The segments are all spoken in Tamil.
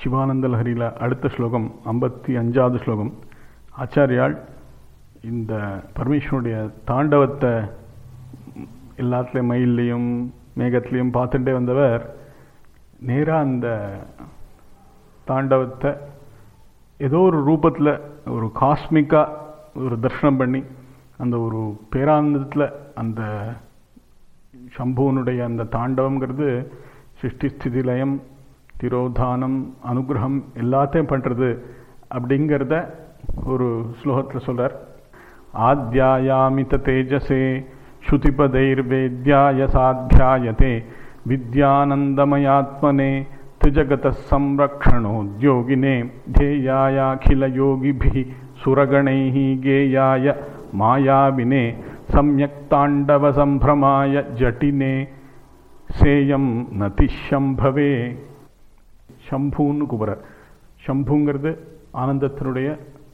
சிவானந்த லஹரியில் அடுத்த ஸ்லோகம் ஐம்பத்தி அஞ்சாவது ஸ்லோகம் ஆச்சாரியால் இந்த பரமேஸ்வருடைய தாண்டவத்தை எல்லாத்துலேயும் மயில்லையும் மேகத்துலேயும் பார்த்துட்டே வந்தவர் நேராக அந்த தாண்டவத்தை ஏதோ ஒரு ரூபத்தில் ஒரு காஸ்மிக்காக ஒரு தர்ஷனம் பண்ணி அந்த ஒரு பேரானந்தத்தில் அந்த சம்புவனுடைய அந்த தாண்டவங்கிறது சிருஷ்டி ஸ்திதி லயம் திரோதானம் அனுகிரகம் எல்லாத்தையும் பண்ணுறது அப்படிங்கிறத ஒரு ஸ்லோகத்தில் சொல்கிறார் ஆத்யாயாமித தேஜசே ஸ்ருதிபதைர்வேத்யாய சாத்தியாயதே வித்யானந்தமயாத்மனே त्रिजगतः संरक्षणोद्योगिने ध्येयायाखिलयोगिभिः सुरगणैः गेयाय मायाविने सम्यक्ताण्डवसम्भ्रमाय जटिने சேயம் நதி சம்பவே சம்பூன்னு கூப்பிட்றார் சம்புங்கிறது ஆனந்தத்தினுடைய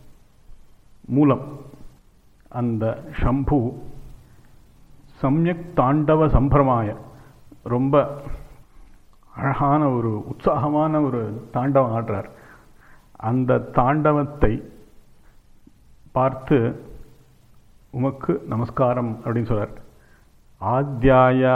மூலம் அந்த சம்பு சமயக் தாண்டவ சம்பிரமாய ரொம்ப அழகான ஒரு உற்சாகமான ஒரு தாண்டவம் ஆடுறார் அந்த தாண்டவத்தை பார்த்து உமக்கு நமஸ்காரம் அப்படின்னு சொல்றார் ஆத்யாயா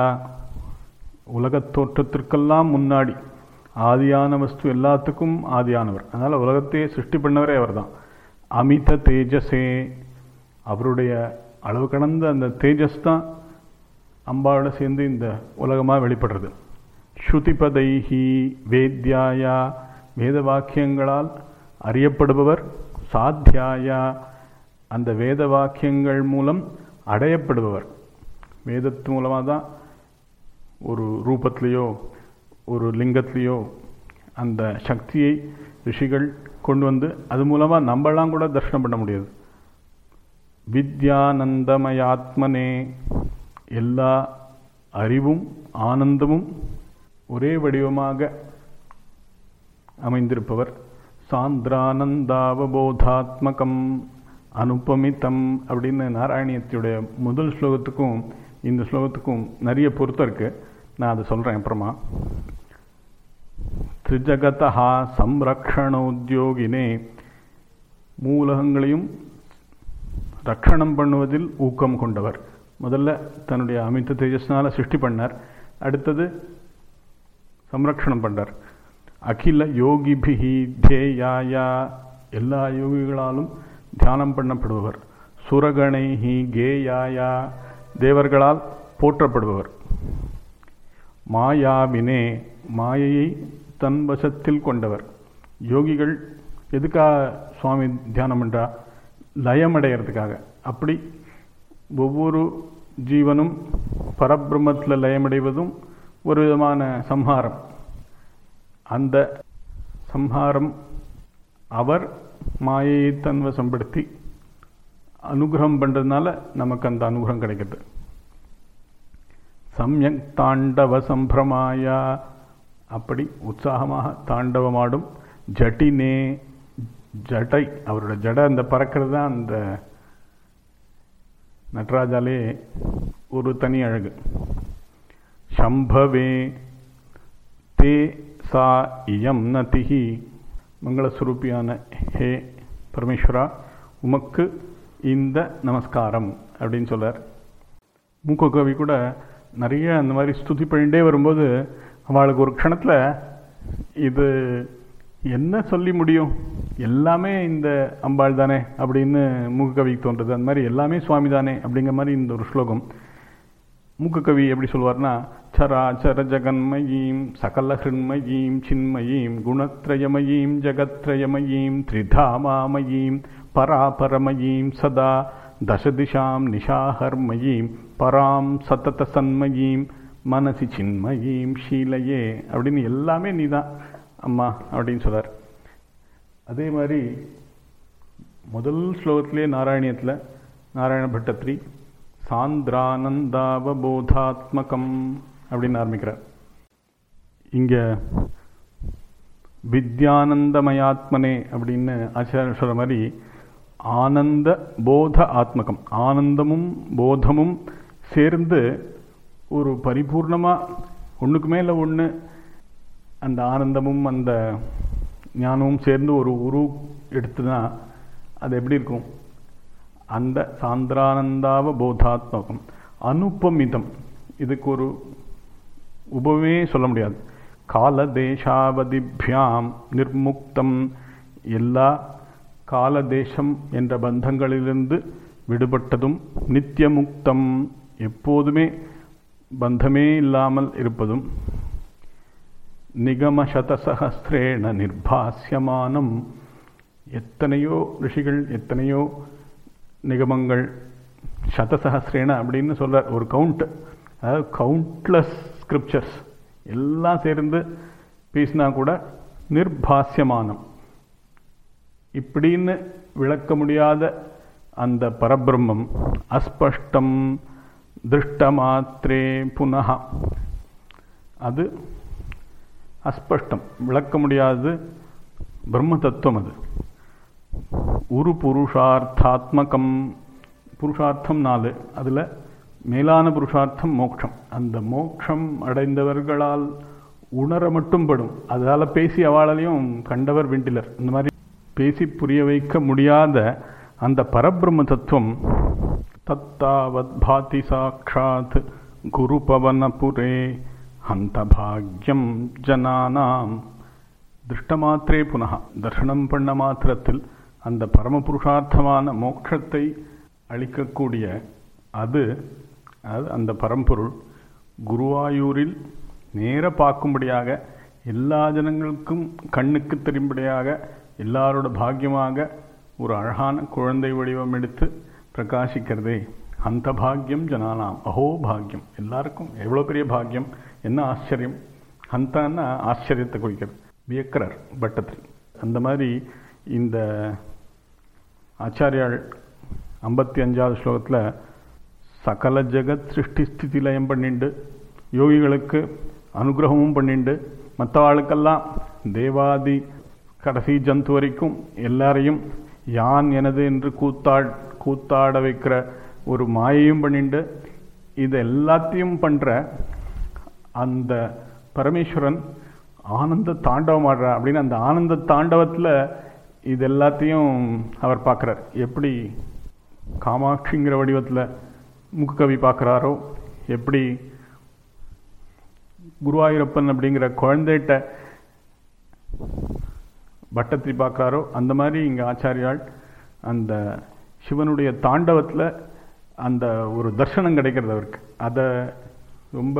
உலகத் தோற்றத்திற்கெல்லாம் முன்னாடி ஆதியான வஸ்து எல்லாத்துக்கும் ஆதியானவர் அதனால் உலகத்தையே சிருஷ்டி பண்ணவரே அவர் தான் அமித தேஜஸே அவருடைய அளவு கடந்த அந்த தேஜஸ் தான் அம்பாவோட சேர்ந்து இந்த உலகமாக வெளிப்படுறது ஸ்ருதிபதைஹி வேத்யாயா வேத வாக்கியங்களால் அறியப்படுபவர் சாத்தியாயா அந்த வேத வாக்கியங்கள் மூலம் அடையப்படுபவர் வேதத்து மூலமாக தான் ஒரு ரூபத்திலேயோ ஒரு லிங்கத்திலேயோ அந்த சக்தியை ரிஷிகள் கொண்டு வந்து அது மூலமாக நம்மளாம் கூட தர்ஷனம் பண்ண முடியாது வித்யானந்தமயாத்மனே எல்லா அறிவும் ஆனந்தமும் ஒரே வடிவமாக அமைந்திருப்பவர் சாந்திரானந்தாவபோதாத்மகம் அனுபமித்தம் அப்படின்னு நாராயணியத்துடைய முதல் ஸ்லோகத்துக்கும் இந்த ஸ்லோகத்துக்கும் நிறைய பொருத்தம் இருக்கு நான் அதை சொல்கிறேன் அப்புறமா திரிஜகதா சம்ரக்ஷணோத்யோகினே மூலகங்களையும் ரக்ஷணம் பண்ணுவதில் ஊக்கம் கொண்டவர் முதல்ல தன்னுடைய அமித்த தேஜஸ்னால சிருஷ்டி பண்ணார் அடுத்தது சம்ரக்ஷணம் பண்ணார் அகில யோகிபிகி தேயாயா எல்லா யோகிகளாலும் தியானம் பண்ணப்படுபவர் சுரகணைஹி கேயாயா தேவர்களால் போற்றப்படுபவர் மாயாவினே மாயையை தன் வசத்தில் கொண்டவர் யோகிகள் எதுக்காக சுவாமி தியானம் பண்ணுறா லயமடைகிறதுக்காக அப்படி ஒவ்வொரு ஜீவனும் பரபிரம்மத்தில் லயமடைவதும் ஒரு விதமான சம்ஹாரம் அந்த சம்ஹாரம் அவர் மாயையை தன்வசப்படுத்தி அனுகிரகம் பண்ணுறதுனால நமக்கு அந்த அனுகிரகம் கிடைக்குது சமயக் தாண்டவ சம்பிரமாயா அப்படி உற்சாகமாக தாண்டவமாடும் ஜட்டினே ஜடை அவரோட ஜடை அந்த பறக்கிறது தான் அந்த நடராஜாலே ஒரு தனி அழகு சம்பவே தே சா இயம் நதிஹி மங்களஸ்வரூபியான ஹே பரமேஸ்வரா உமக்கு இந்த நமஸ்காரம் அப்படின்னு சொல்றார் மூக்க கவி கூட நிறைய அந்த மாதிரி ஸ்துதி பண்ணிட்டே வரும்போது அவளுக்கு ஒரு க்ஷணத்தில் இது என்ன சொல்லி முடியும் எல்லாமே இந்த அம்பாள் தானே அப்படின்னு மூக்கவிக்கு தோன்றது அந்த மாதிரி எல்லாமே சுவாமி தானே அப்படிங்கிற மாதிரி இந்த ஒரு ஸ்லோகம் மூக்ககவி எப்படி சொல்லுவார்னா சராச்சர ஜகன்மயீம் சகல ஹிருண்மயீம் சின்மயீம் குணத்ரயமயீம் ஜகத்ரயமயீம் திரிதாமாமயீம் பராபரமயீம் சதா தசதிஷாம் நிஷாஹர்மயீம் பராம் சதத சன்மயீம் மனசி சின்மயீம் ஷீலையே அப்படின்னு எல்லாமே நீதான் அம்மா அப்படின்னு சொல்றார் அதே மாதிரி முதல் ஸ்லோகத்திலே நாராயணியத்தில் நாராயண பட்டத்ரி சாந்திரானந்தாவபோதாத்மகம் அப்படின்னு ஆரம்பிக்கிறார் இங்க வித்யானந்தமயாத்மனே அப்படின்னு ஆச்சாரியர் சொல்ற மாதிரி ஆனந்த போத ஆத்மகம் ஆனந்தமும் போதமும் சேர்ந்து ஒரு பரிபூர்ணமாக ஒன்றுக்கு மேலே ஒன்று அந்த ஆனந்தமும் அந்த ஞானமும் சேர்ந்து ஒரு உரு எடுத்துனா அது எப்படி இருக்கும் அந்த சாந்திரானந்தாவ போதாத்மகம் அனுப்பமிதம் இதுக்கு ஒரு உபமே சொல்ல முடியாது கால தேசாவதிபியாம் நிர்முக்தம் எல்லா கால தேசம் என்ற பந்தங்களிலிருந்து விடுபட்டதும் நித்தியமுக்தம் எப்போதுமே பந்தமே இல்லாமல் இருப்பதும் நிகம சதசகஸ்திரேண நிர்பாசியமானம் எத்தனையோ ரிஷிகள் எத்தனையோ நிகமங்கள் சதசகஸ்திரேன அப்படின்னு சொல்றார் ஒரு கவுண்ட் அதாவது கவுண்ட்லெஸ் ஸ்கிரிப்சர்ஸ் எல்லாம் சேர்ந்து பேசினா கூட நிர்பாசியமானம் இப்படின்னு விளக்க முடியாத அந்த பரபிரம்மம் அஸ்பஷ்டம் திருஷ்டமாத்திரே புனः அது அஸ்பஷ்டம் விளக்க முடியாதது பிரம்ம தத்துவம் அது உரு புருஷார்த்தாத்மகம் புருஷார்த்தம் நாலு அதில் மேலான புருஷார்த்தம் மோட்சம் அந்த மோட்சம் அடைந்தவர்களால் உணர மட்டும் படும் அதால் பேசி அவளாலையும் கண்டவர் வெண்டிலர் இந்த மாதிரி பேசி புரிய வைக்க முடியாத அந்த பரபிரம்ம தத்துவம் தத்தாவத் பாதி சாட்சாத் குரு பவனபுரே ஹந்த பாக்யம் ஜனானாம் திருஷ்டமாத்திரே புனக தர்ஷனம் பண்ண மாத்திரத்தில் அந்த பரமபுருஷார்த்தமான மோட்சத்தை அளிக்கக்கூடிய அது அது அந்த பரம்பொருள் குருவாயூரில் நேர பார்க்கும்படியாக எல்லா ஜனங்களுக்கும் கண்ணுக்கு தெரியும்படியாக எல்லாரோட பாக்கியமாக ஒரு அழகான குழந்தை வடிவம் எடுத்து பிரகாசிக்கிறதே அந்த பாக்கியம் ஜனானாம் அஹோ பாக்கியம் எல்லாருக்கும் எவ்வளோ பெரிய பாக்கியம் என்ன ஆச்சரியம் ஹந்தான்னா ஆச்சரியத்தை குறிக்கிறது வியக்கிறார் பட்டத்தில் அந்த மாதிரி இந்த ஆச்சாரியால் ஐம்பத்தி அஞ்சாவது ஸ்லோகத்தில் சகல ஜெகத் சிருஷ்டி ஸ்திதி லயம் பண்ணிண்டு யோகிகளுக்கு அனுகிரகமும் பண்ணிண்டு மற்ற ஆளுக்கெல்லாம் தேவாதி கடைசி ஜந்து வரைக்கும் எல்லாரையும் யான் எனது என்று கூத்தாட் கூத்தாட வைக்கிற ஒரு மாயையும் பண்ணிண்டு இது எல்லாத்தையும் பண்ணுற அந்த பரமேஸ்வரன் ஆனந்த தாண்டவம் ஆடுற அப்படின்னு அந்த ஆனந்த தாண்டவத்தில் இது எல்லாத்தையும் அவர் பார்க்குறார் எப்படி காமாட்சிங்கிற வடிவத்தில் முக்குக்கவி பார்க்குறாரோ எப்படி குருவாயூரப்பன் அப்படிங்கிற குழந்தைகிட்ட பட்டத்தை பார்க்குறாரோ அந்த மாதிரி இங்கே ஆச்சாரியால் அந்த சிவனுடைய தாண்டவத்தில் அந்த ஒரு தர்சனம் கிடைக்கிறது அவருக்கு அதை ரொம்ப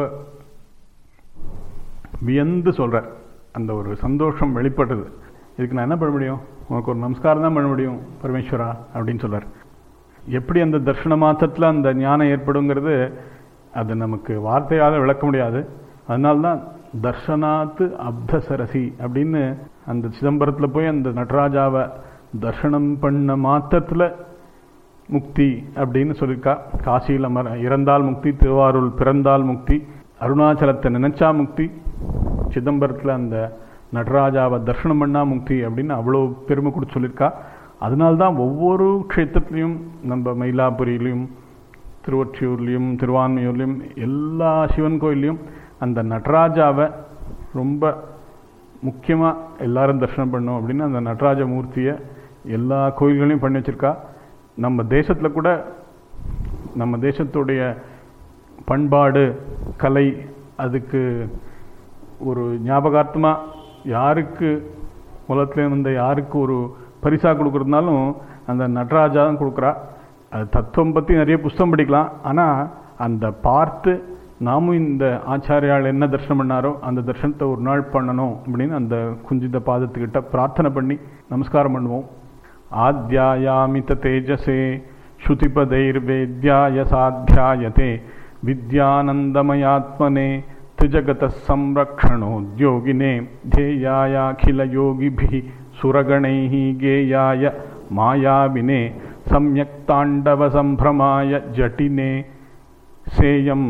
வியந்து சொல்கிறார் அந்த ஒரு சந்தோஷம் வெளிப்படுறது இதுக்கு நான் என்ன பண்ண முடியும் உனக்கு ஒரு நமஸ்காரம் தான் பண்ண முடியும் பரமேஸ்வரா அப்படின்னு சொல்கிறார் எப்படி அந்த தர்ஷன மாத்திரத்தில் அந்த ஞானம் ஏற்படுங்கிறது அது நமக்கு வார்த்தையால் விளக்க முடியாது அதனால்தான் தர்ஷனாத்து அப்தசரசி அப்படின்னு அந்த சிதம்பரத்தில் போய் அந்த நடராஜாவை தர்ஷனம் பண்ண மாத்திரத்தில் முக்தி அப்படின்னு சொல்லியிருக்கா காசியில் மர இறந்தால் முக்தி திருவாரூர் பிறந்தால் முக்தி அருணாச்சலத்தை நினைச்சா முக்தி சிதம்பரத்தில் அந்த நடராஜாவை தர்ஷனம் பண்ணா முக்தி அப்படின்னு அவ்வளோ பெருமை கொடுத்து சொல்லியிருக்கா அதனால்தான் ஒவ்வொரு க்ஷேத்திரத்துலையும் நம்ம மயிலாபுரியிலையும் திருவொற்றியூர்லேயும் திருவான்மையூர்லேயும் எல்லா சிவன் கோயில்லையும் அந்த நடராஜாவை ரொம்ப முக்கியமாக எல்லாரும் தரிசனம் பண்ணோம் அப்படின்னு அந்த நடராஜ மூர்த்தியை எல்லா கோயில்களையும் பண்ணி வச்சுருக்கா நம்ம தேசத்தில் கூட நம்ம தேசத்துடைய பண்பாடு கலை அதுக்கு ஒரு ஞாபகார்த்தமாக யாருக்கு உலகத்துல இருந்த யாருக்கு ஒரு பரிசாக கொடுக்குறதுனாலும் அந்த நடராஜா தான் கொடுக்குறா அது தத்துவம் பற்றி நிறைய புஸ்தகம் படிக்கலாம் ஆனால் அந்த பார்த்து நாமும் இந்த ஆச்சாரியால் என்ன தரிசனம் பண்ணாரோ அந்த தரிசனத்தை ஒரு நாள் பண்ணணும் அப்படின்னு அந்த குஞ்சித பாதத்துக்கிட்ட பிரார்த்தனை பண்ணி நமஸ்காரம் பண்ணுவோம் ஆத்யாயாமித தேஜசே ஸ்ருதிபதைர்வேத்யாய சாத்தியாயதே வித்யானந்தமயாத்மனே त्रिजगतः संरक्षणोद्योगिने ध्येयायाखिलयोगिभिः सुरगणैः गेयाय मायाविने सम्यक्ताण्डवसम्भ्रमाय जटिने सेयं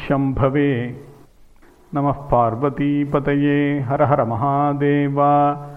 नतिशम्भवे नमः पार्वतीपतये हर हर महादेवा